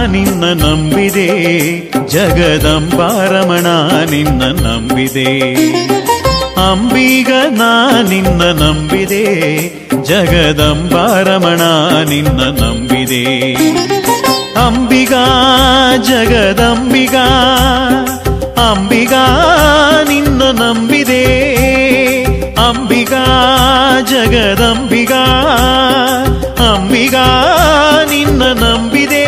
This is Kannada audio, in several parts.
ನಿನ್ನ ನಂಬಿದೆ ಜಗದಂಬಾರಮಣ ನಿನ್ನ ನಂಬಿದೆ ಅಂಬಿಗ ನಾ ನಿನ್ನ ನಂಬಿದೆ ಜಗದಂಬಾರಮಣ ನಿನ್ನ ನಂಬಿದೆ ಅಂಬಿಗಾ ಜಗದಂಬಿಗಾ ಅಂಬಿಗಾ ನಿನ್ನ ನಂಬಿದೆ ಅಂಬಿಗಾ ಜಗದಂಬಿಗಾ ಅಂಬಿಗಾ ನಿನ್ನ ನಂಬಿದೆ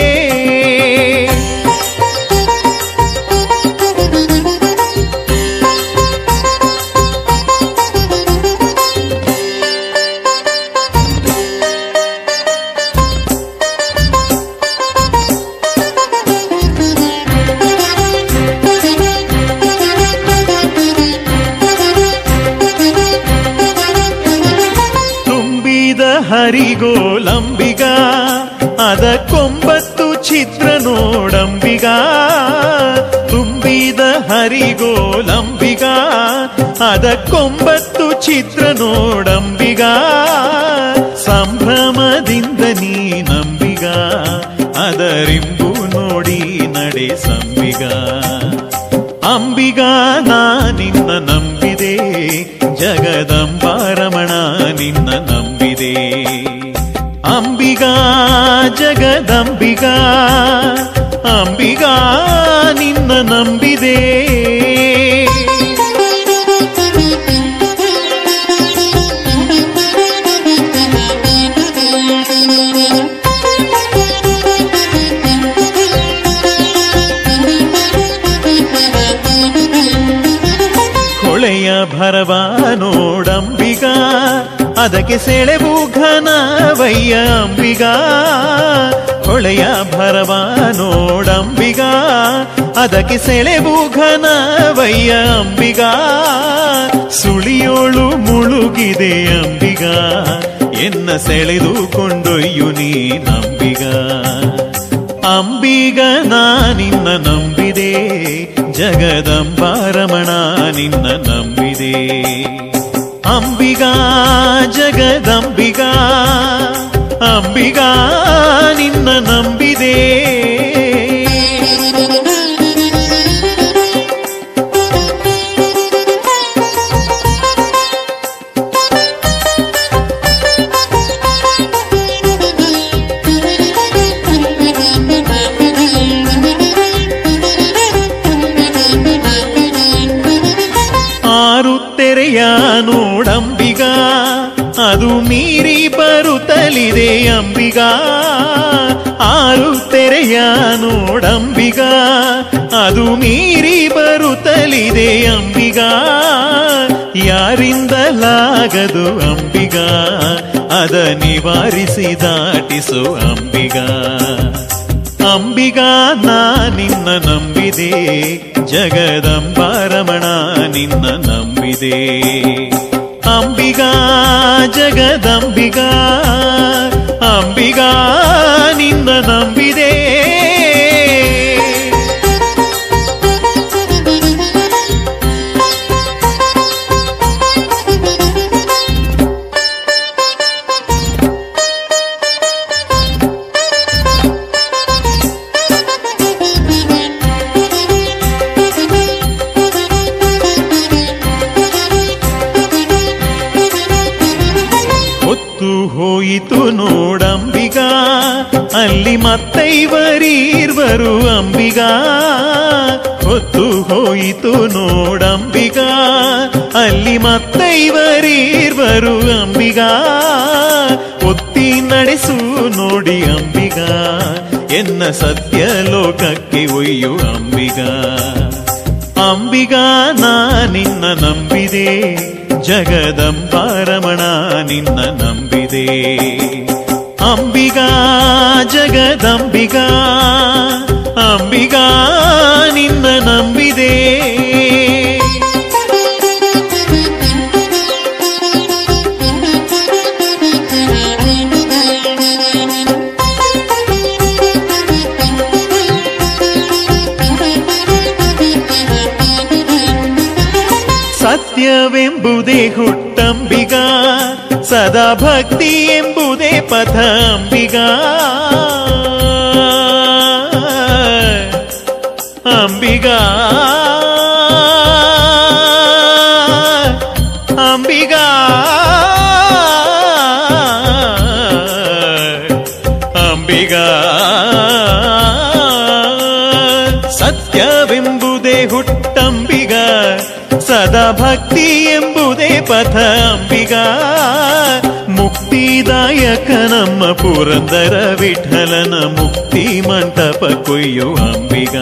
ತುಂಬಿದ ಹರಿಗೋಲಂಬಿಗ ಅದಕ್ಕೊಂಬತ್ತು ಚಿತ್ರ ನೋಡಂಬಿಗ ತುಂಬಿದ ಹರಿಗೋಲಂಬಿಗ ಅದಕ್ಕೊಂಬತ್ತು ಚಿತ್ರ ನೋಡಂಬಿಗ ಸಂಭ್ರಮದಿಂದ ನೀ ನಂಬಿಗ ಅದರಿಂಬು ನೋಡಿ ನಡೆ ಸಂಬಿಗ ಅಂಬಿಗ ನಾ ನಿನ್ನ ನಂಬಿದೆ ಜಗದಂಬಾರಮಣ ನಿನ್ನ ನಂಬಿದೆ ಅಂಬಿಗಾ ಜಗದಂಬಿಗಾ ಅಂಬಿಗಾ ನಿನ್ನ ನಂಬಿದೆ ಹೊಳೆಯ ಭರವ ನೋಡಂಬಿಗ ಅದಕ್ಕೆ ಸೆಳೆವು ಘನವಯ್ಯ ಅಂಬಿಗ ಹೊಳೆಯ ಭರವ ನೋಡಂಬಿಗ ಅದಕ್ಕೆ ಸೆಳೆವು ಘನವಯ್ಯ ಅಂಬಿಗ ಸುಳಿಯೋಳು ಮುಳುಗಿದೆ ಅಂಬಿಗ ಎನ್ನ ಸೆಳೆದು ಕೊಂಡೊಯ್ಯು ನೀ ನಂಬಿಗ ಅಂಬಿಗ ನಾ ನಿನ್ನ ನಂಬಿದೆ ಜಗದಂಬಾರಮಣ ನಿನ್ನ ನಂಬಿದೆ ಅಂಬಿಗಾ ಜಗದಂಬಿಗಾ ಅಂಬಿಗಾ ನಿನ್ನ ನಂಬಿದೆ ಆರು ತೆರೆಯ ನೋಡಂಬಿಗ ಅದು ಮೀರಿ ಬರುತ್ತಲಿದೆ ಅಂಬಿಗ ಆರು ತೆರೆಯ ನೋಡಂಬಿಗ ಅದು ಮೀರಿ ಬರುತ್ತಲಿದೆ ಅಂಬಿಗ ಯಾರಿಂದಲಾಗದು ಅಂಬಿಗ ಅದ ನಿವಾರಿಸಿ ದಾಟಿಸು ಅಂಬಿಗ ಅಂಬಿಗ ನಾ ನಿನ್ನ ನಂಬಿದೆ ಜಗದಂಬಾರಮಣ ನಿನ್ನ ನಂಬಿದೆ ಅಂಬಿಗ ಜಗದಂಬಿಗ ಅಂಬಿಗ ನಿನ್ನ ನಂಬಿದೆ ಹೊತ್ತು ಹೋಯಿತು ನೋಡಂಬಿಗ ಅಲ್ಲಿ ಮತ್ತೈವರೀರ್ವರು ಅಂಬಿಗ ಹೊತ್ತು ಹೋಯಿತು ನೋಡಂಬಿಗ ಅಲ್ಲಿ ಮತ್ತೈವರೀರ್ವರು ಅಂಬಿಗ ಒತ್ತಿ ನಡೆಸು ನೋಡಿ ಅಂಬಿಗ ಎನ್ನ ಸತ್ಯ ಲೋಕಕ್ಕೆ ಒಯ್ಯು ಅಂಬಿಗ ಅಂಬಿಗ ನಾ ನಿನ್ನ ನಂಬಿದೆ ಜಗದಂಬಾರಮಣ ನಿನ್ನ ನಂಬಿದೆ ಅಂಬಿಗ ಜಗದಂಬಿಗ ಅಂಬಿಗ ನಿನ್ನ ನಂಬಿದೆ ಸತ್ಯವೆಂಬುದೇ ಹುಟ್ಟಂಬಿಗ ಸದಾ ಭಕ್ತಿ ಎಂಬುದೇ ಪಥ ಅಂಬಿಗ ಅಂಬಿಗಾ ಅಂಬಿಗಾ ಅಂಬಿಗಾ ಸತ್ಯವೆಂಬುದೇ ಹುಟ್ಟಂಬಿಗ ಸದಾ ಭಕ್ತಿ ಎಂಬುದೇ ಪಥ ಅಂಬಿಗ ಮುಕ್ತಿದಾಯಕ ನಮ್ಮ ಪುರಂದರ ವಿಠಲನ ಮುಕ್ತಿ ಮಂಟಪ ಕೊಯ್ಯು ಅಂಬಿಗ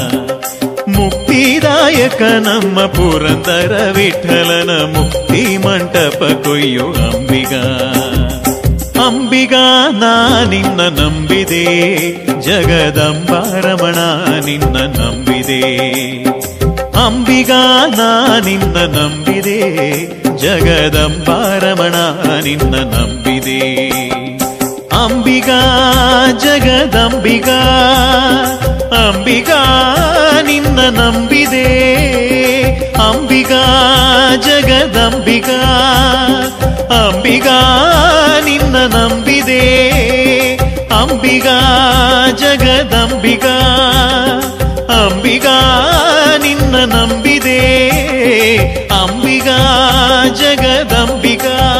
ಮುಕ್ತಿದಾಯಕ ನಮ್ಮ ಪುರಂದರ ವಿಠಲನ ಮುಕ್ತಿ ಮಂಟಪ ಕೊಯ್ಯು ಅಂಬಿಗ ಅಂಬಿಗ ನಾ ನಿನ್ನ ನಂಬಿದೆ ಜಗದಂಬಾರಮಣ ನಿನ್ನ ನಂಬಿದೆ ಅಂಬಿಗ ನಾ ನಿನ್ನ ನಂಬಿದೆ ಜಗದಂಬಾರಮಣ ನಿನ್ನ ನಂಬಿದೆ ಅಂಬಿಗ ಜಗದಂಬಿಗ ಅಂಬಿಗ ನಿನ್ನ ನಂಬಿದೆ ಅಂಬಿಗ ಜಗದಂಬಿಗ ಅಂಬಿಗ ನಿನ್ನ ನಂಬಿದೆ ಅಂಬಿಗ ಜಗದಂಬಿಗ ಅಂಬಿಗ ನಿನ್ನ ನಂಬಿದೆ ಅಂಬಿಗ ಜಗದಂಬಿಗ